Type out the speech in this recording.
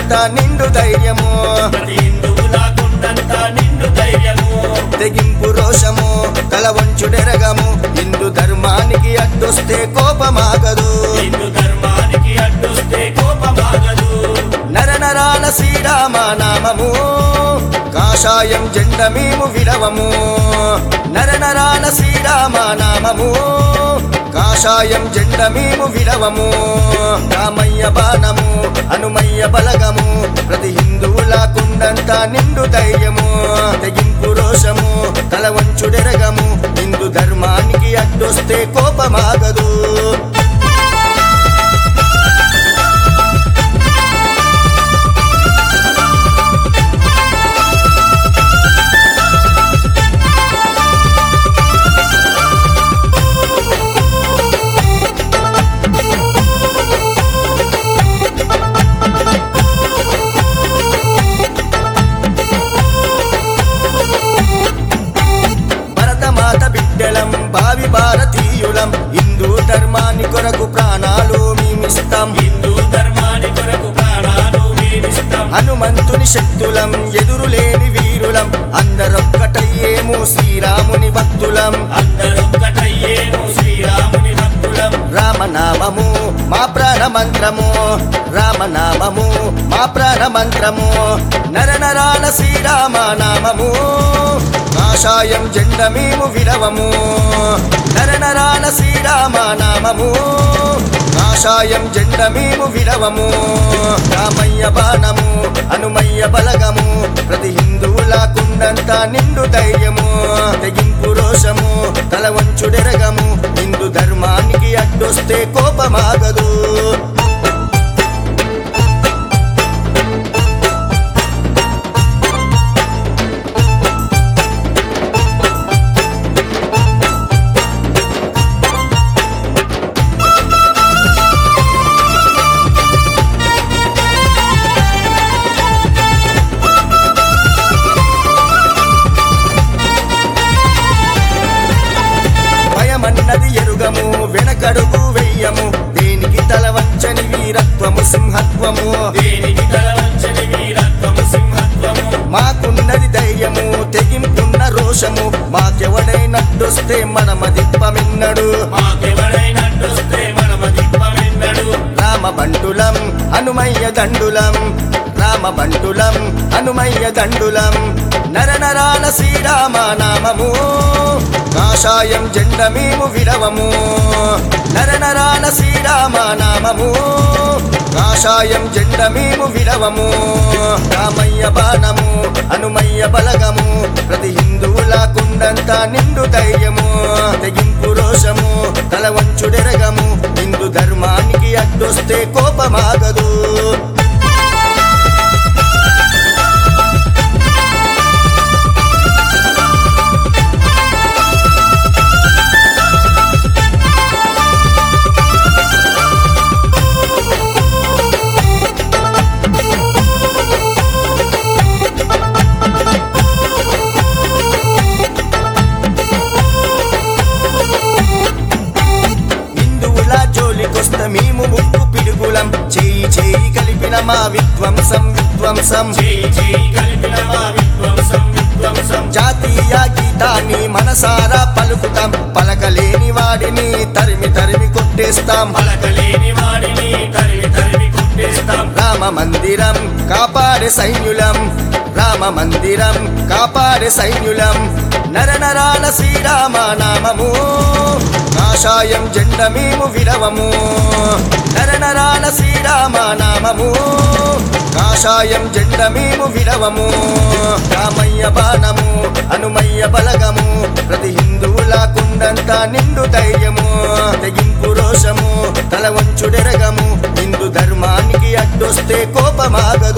కొండంత నిండు ధైర్యము ప్రతి హిందువుల కొండంత నిండు ధైర్యము తెగింపు రోషము తల వంచుడెరగము హిందూ ధర్మానికి అడ్డొస్తే కోపమాగదు హిందూ ధర్మానికి అడ్డొస్తే కోపమాగదు నర నరాల శ్రీరామ నామము కాషాయం జెండ మేము విడవము నర నరాల శ్రీరామ నామము కాషాయం జెండ మేము విడవము రామయ్య బాణము హనుమయ్య బలగము ప్రతి హిందువుల కుండంత నిండు ధైర్యము తెగింపు రోషము తల వంచుడెరగము హిందూ ధర్మానికి అడ్డొస్తే కోపమాగదు భరతమాత బిడ్డలం భావి భారతీయులం హిందూ ధర్మాన్ని కొరకు ప్రాణాలు మేమిస్తాం హిందూ ధర్మాని కొరకు ప్రాణాలు వీరిస్తాం హనుమంతుని శక్తులం ఎదురులేని వీరులం అందరొక్కటయ్యేము శ్రీరాముని భక్తులం అందరొక్కటయ్యేము శ్రీరాముని భక్తులం రామనామము మా ప్రాణ మంత్రము రామనామము మా ప్రాణ మంత్రము నర నరాల శ్రీరామ నామము కాషాయం జెండ మేము విరవము నర నరాల శ్రీరామ నామము కాషాయం జెండ మేము విరవము రామయ్య బాణము హనుమయ్య బలగము ప్రతి హిందువుల కుండంత నిండు ధైర్యము తెగింపు రోషము తల వంచుడెరగము హిందూ ధర్మానికి అడ్డొస్తే కోపమాగదు భయమన్నది ఎరుగము వెనకడుగు వెయ్యము దేనికి తల వంచని వీరత్వము సింహత్వము దేనికి తల వంచని వీరత్వము సింహత్వము మాకున్నది ధైర్యము తెగింపున్న రోషము మాకెవడైనట్టొస్తే మనమదిప్పమిన్నడు మాకెవడైనట్టొస్తే మనమదిప్పమెన్నడు రామ బంటులం హనుమయ్య దండులం రామ బంటులం హనుమయ్య దండులం నర నరాల శ్రీరామ నామము కాషాయం జెండ మేము విరవము నర నరాల శ్రీరామ నామము కాషాయం జెండ మేము విరవము రామయ్య బాణము హనుమయ్య బలగము ప్రతి హిందువుల కుండంత నిండు ధైర్యము తెగింపు రోషము తల వంచుడెరగము హిందూ ధర్మానికి అడ్డొస్తే కోపమాగదు హిందువుల జోలికొస్త మేము ముక్కు పిడుగులం చేయి చేయి కలిపిన మా విధ్వంసం విధ్వంసం చేయి చేయి కలిపిన మా విధ్వంసం విధ్వంసం జాతీయ గీతాన్ని మనసారా పలుకుతాం పలకలేని వాడిని తరిమి తరిమి కొట్టేస్తాం పలకలేని వాడిని తరిమి తరిమి కొట్టేస్తాం రామ మందిరం కాపాడే సైన్యులం రామ మందిరం కాపాడే సైన్యులం నర నరాల శ్రీరామ నామము కాషాయం జెండ మేము విరవము నర నరాల శ్రీరామ నామము కాషాయం జెండ మేము విరవము రామయ్య బాణము హనుమయ్య బలగము ప్రతి హిందువుల కుండంత నిండు ధైర్యము తెగింపు రోషము తల వంచుడెరగము హిందూ ధర్మానికి అడ్డొస్తే కోపమాగదు